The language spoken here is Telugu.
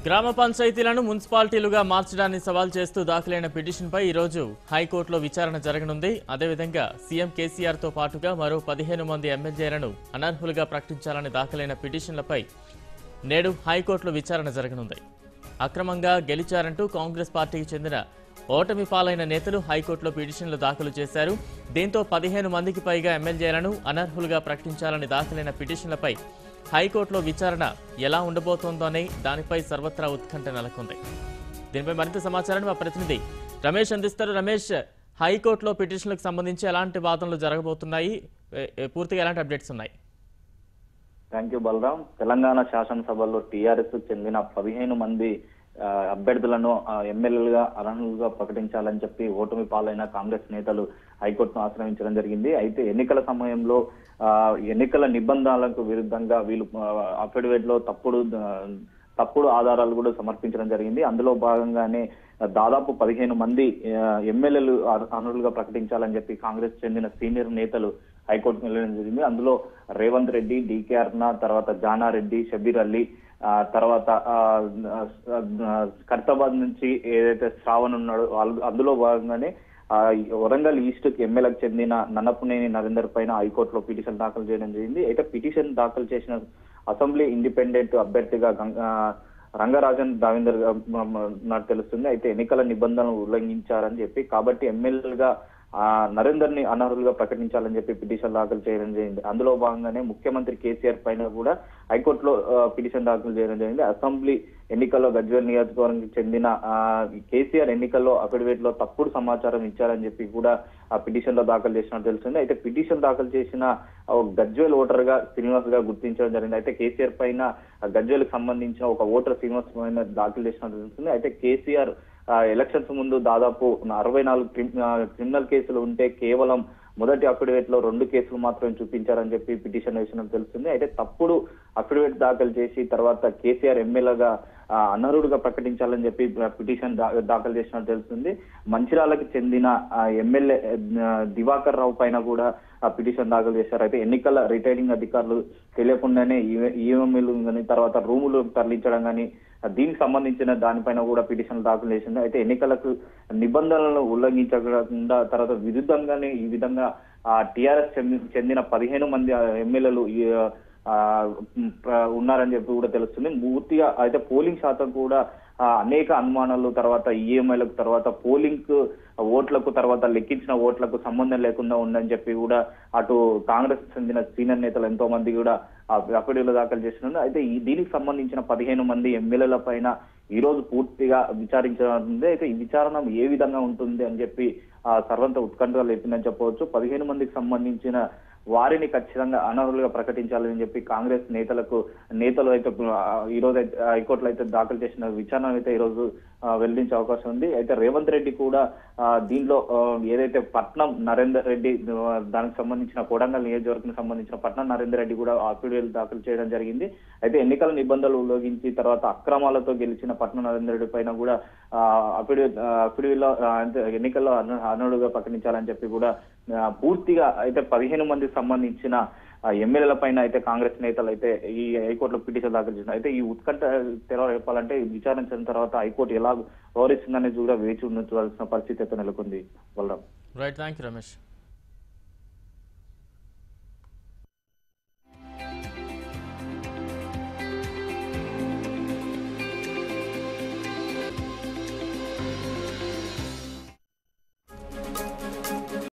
గ్రామ పంచాయతీలను మున్సిపాలిటీలుగా మార్చడాన్ని సవాల్ చేస్తూ దాఖలైన పిటిషన్పై ఈరోజు హైకోర్టులో విచారణ జరగనుంది అదేవిధంగా సీఎం కేసీఆర్తో పాటుగా మరో పదిహేను మంది ఎమ్మెల్యేలను అనర్హులుగా ప్రకటించాలని దాఖలైన పిటిషన్లపై నేడు హైకోర్టులో విచారణ జరగనుంది అక్రమంగా గెలిచారంటూ కాంగ్రెస్ పార్టీకి చెందిన ఓటమి పాలైన నేతలు హైకోర్టులో పిటిషన్లు దాఖలు చేశారు దీంతో పదిహేను మందికి పైగా ఎమ్మెల్యేలను అనర్హులుగా ప్రకటించాలని దాఖలైన పిటిషన్లపై హైకోర్టులో విచారణ ఎలా ఉండబోతోందోనే దానిపై సర్వత్రా ఉత్కంఠ నెలకొంది దీనిపై మరింత సమాచారాన్ని మా ప్రతినిధి రమేష్ అందిస్తారు రమేష్ హైకోర్టులో పిటిషన్లకు సంబంధించి ఎలాంటి వాదనలు జరగబోతున్నాయి ఏ- ఏ- పూర్తిగా ఎలాంటి అప్డేట్స్ ఉన్నాయి థ్యాంక్ యూ బలరాం తెలంగాణ శాసనసభలో టీఆర్ఎస్ చెందిన పదిహేను మంది ఆ, అభ్యర్థులను ఆ, ఎమ్మెల్యేలుగా అనర్హులుగా ప్రకటించాలని చెప్పి ఓటమి పాలైన కాంగ్రెస్ నేతలు హైకోర్టును ఆశ్రయించడం జరిగింది అయితే ఎన్నికల సమయంలో ఆ, ఎన్నికల నిబంధనలకు విరుద్ధంగా వీళ్ళు అఫిడవిట్ లో తప్పుడు ఆ, తప్పుడు ఆధారాలు కూడా సమర్పించడం జరిగింది అందులో భాగంగానే దాదాపు పదిహేను మంది ఆ, ఎమ్మెల్యేలు అర్- అనర్హులుగా ప్రకటించాలని చెప్పి కాంగ్రెస్ చెందిన సీనియర్ నేతలు హైకోర్టుకు వెళ్ళడం జరిగింది అందులో రేవంత్ రెడ్డి డికే అర్ణ తర్వాత జానారెడ్డి షబీర్ అలీ ఆ తర్వాత ఆ, ఆ, ఖైరతాబాద్ నుంచి ఏదైతే శ్రావణ్ ఉన్నాడో వాళ్ళు- అందులో భాగంగానే ఆ, వరంగల్ ఈస్ట్ కి ఎమ్మెల్యేకి చెందిన నన్నపనేని నరేందర్ పైన హైకోర్టులో పిటిషన్ దాఖలు చేయడం జరిగింది అయితే పిటిషన్ దాఖలు చేసిన అసెంబ్లీ ఇండిపెండెంట్ అభ్యర్థిగా గంగ- ఆ, రంగరాజన్ దావేందర్ గా మ- మ- నాకు తెలుస్తుంది అయితే ఎన్నికల నిబంధనలు ఉల్లంఘించారని చెప్పి కాబట్టి ఎమ్మెల్యేలుగా ఆ నరేందర్ ని అనర్హులుగా ప్రకటించాలని చెప్పి పిటిషన్ దాఖలు చేయడం జరిగింది అందులో భాగంగానే ముఖ్యమంత్రి కేసీఆర్ పైన కూడా హైకోర్టులో ఆ, పిటిషన్ దాఖలు చేయడం జరిగింది అసెంబ్లీ ఎన్నికల్లో గజ్వేల్ నియోజకవర్గానికి చెందిన ఆ, కేసీఆర్ ఎన్నికల్లో అఫిడవిట్ లో తప్పుడు సమాచారం ఇచ్చారని చెప్పి కూడా ఆ పిటిషన్ లో దాఖలు చేసినట్టు తెలుస్తుంది అయితే పిటిషన్ దాఖలు చేసిన ఆ, ఒక గజ్వేల్ ఓటర్ గా శ్రీనివాస్ గా గుర్తించడం జరిగింది అయితే కేసీఆర్ పైన ఆ గజ్వేల్ కి సంబంధించిన ఒక ఓటర్ శ్రీనివాస్ పైన దాఖలు చేసినట్టు తెలుస్తుంది అయితే కేసీఆర్ ఆ, ఎలక్షన్స్ ముందు దాదాపు అరవై నాలుగు క్రిమ్- ఆ, క్రిమినల్ కేసులు ఉంటే కేవలం మొదటి అఫిడవిట్ లో రెండు కేసులు మాత్రమే చూపించారని చెప్పి పిటిషన్ వేసినట్టు తెలుస్తుంది అయితే తప్పుడు అఫిడవిట్ దాఖలు చేసి తర్వాత కేసీఆర్ ఎమ్మెల్యేగా ఆ, అనర్హుడుగా ప్రకటించాలని చెప్పి పిటిషన్ దా- దాఖలు చేసినట్టు తెలుస్తుంది మంచిర్యాలకు చెందిన ఆ, ఎమ్మెల్యే ఆ, దివాకర్ రావు పైన కూడా ఆ పిటిషన్ దాఖలు చేశారు అయితే ఎన్నికల రిటైరింగ్ అధికారులు తెలియకుండానే ఈఎంఐలు కానీ తర్వాత రూములు తరలించడం కానీ దీనికి సంబంధించిన దానిపైన కూడా పిటిషన్ దాఖలు చేసింది అయితే ఎన్నికలకు నిబంధనలను ఉల్లంఘించకుండా తర్వాత విరుద్ధంగానే ఈ విధంగా ఆ టీఆర్ఎస్ చెందిన పదిహేను మంది ఎమ్మెల్యేలు ఆ, ఉమ్, ప్ర- ఉన్నారని చెప్పి కూడా తెలుస్తుంది పూర్తిగా అయితే పోలింగ్ శాతం కూడా ఆ, అనేక అనుమానాలు తర్వాత ఈఎంఐలకు తర్వాత పోలింగ్ కు ఓట్లకు తర్వాత లెక్కించిన ఓట్లకు సంబంధం లేకుండా ఉందని చెప్పి కూడా అటు కాంగ్రెస్ చెందిన సీనియర్ నేతలు ఎంతో మంది కూడా ఆ అఫిడవిట్లు దాఖలు చేస్తున్నారు అయితే ఈ దీనికి సంబంధించిన పదిహేను మంది ఎమ్మెల్యేల పైన ఈ రోజు పూర్తిగా విచారించనుంది అయితే ఈ విచారణ ఏ విధంగా ఉంటుంది అని చెప్పి ఆ సర్వంత ఉత్కంఠగా లేపిందని చెప్పవచ్చు పదిహేను మందికి సంబంధించిన వారిని ఖచ్చితంగా అనర్హులుగా ప్రకటించాలని చెప్పి కాంగ్రెస్ నేతలకు నేతలు అయితే ఆ, ఈ రోజు అయితే హైకోర్టులో అయితే దాఖలు చేసిన విచారణ అయితే ఈ రోజు ఆ, వెల్లడించే అవకాశం ఉంది అయితే రేవంత్ రెడ్డి కూడా ఆ, దీనిలో ఆ, ఏదైతే పట్నం నరేందర్ రెడ్డి ఆ, దానికి సంబంధించిన కొడంగల్ నియోజకవర్గానికి సంబంధించిన పట్నం నరేందర్ రెడ్డి కూడా అఫిడవిట్ దాఖలు చేయడం జరిగింది అయితే ఎన్నికల నిబంధనలు ఉల్లంఘించి తర్వాత అక్రమాలతో గెలిచిన పట్నం నరేందర్ రెడ్డి పైన కూడా అఫిడవిట్ అఫిడవిట్ లో ఆ, అంటే ఎన్నికల్లో అన- అనర్హుడుగా ప్రకటించాలని చెప్పి కూడా ఆ, పూర్తిగా అయితే పదిహేను మందికి సంబంధించిన ఆ, ఎమ్మెల్యేల పైన అయితే కాంగ్రెస్ నేతలు అయితే ఈ హైకోర్టులో పిటిషన్ దాఖలు చేసిన అయితే ఈ ఉత్కంఠ తెర చెప్పాలంటే విచారించిన తర్వాత హైకోర్టు ఎలా వ్యవహరిస్తుందనేది కూడా వేచి ఉండాల్సిన పరిస్థితి అయితే నెలకొంది Balaram right thank you Ramesh